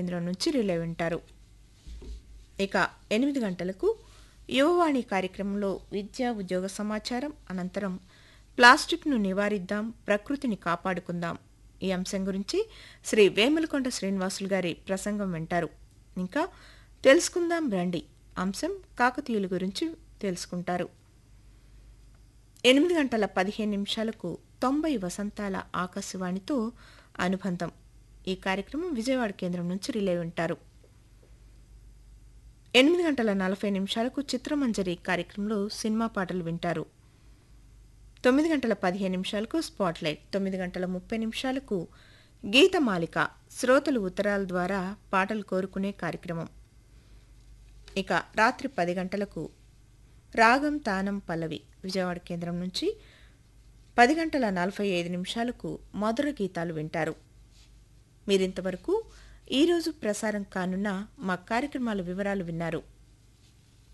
కేంద్రం నుంచి రిలే వింటారు ఇక ఎనిమిది గంటలకు యువవాణి కార్యక్రమంలో విద్యా ఉద్యోగ సమాచారం అనంతరం ప్లాస్టిక్ను నివారిద్దాం ప్రకృతిని కాపాడుకుందాం ఈ అంశం గురించి శ్రీ వేములకొండ శ్రీనివాసులు గారి ప్రసంగం వింటారు ఇంకా తెలుసుకుందాం రండి అంశం కాకతీయుల గురించి తెలుసుకుంటారు ఎనిమిది గంటల పదిహేను నిమిషాలకు తొంభై వసంతాల ఆకాశవాణితో అనుబంధం ఈ కార్యక్రమం విజయవాడ కేంద్రం నుంచి రిలే వింటారు ఎనిమిది గంటల నలభై నిమిషాలకు చిత్రమంజరి కార్యక్రమంలో సినిమా పాటలు వింటారు తొమ్మిది గంటల పదిహేను నిమిషాలకు స్పాట్లైట్ తొమ్మిది గంటల ముప్పై నిమిషాలకు గీతమాలిక శ్రోతలు ఉత్తరాల ద్వారా పాటలు కోరుకునే కార్యక్రమం ఇక రాత్రి పది గంటలకు రాగం తానం పల్లవి విజయవాడ కేంద్రం నుంచి పది గంటల నలభై ఐదు నిమిషాలకు మధుర గీతాలు వింటారు మీరింతవరకు ఈరోజు ప్రసారం కానున్న మా కార్యక్రమాల వివరాలు విన్నారు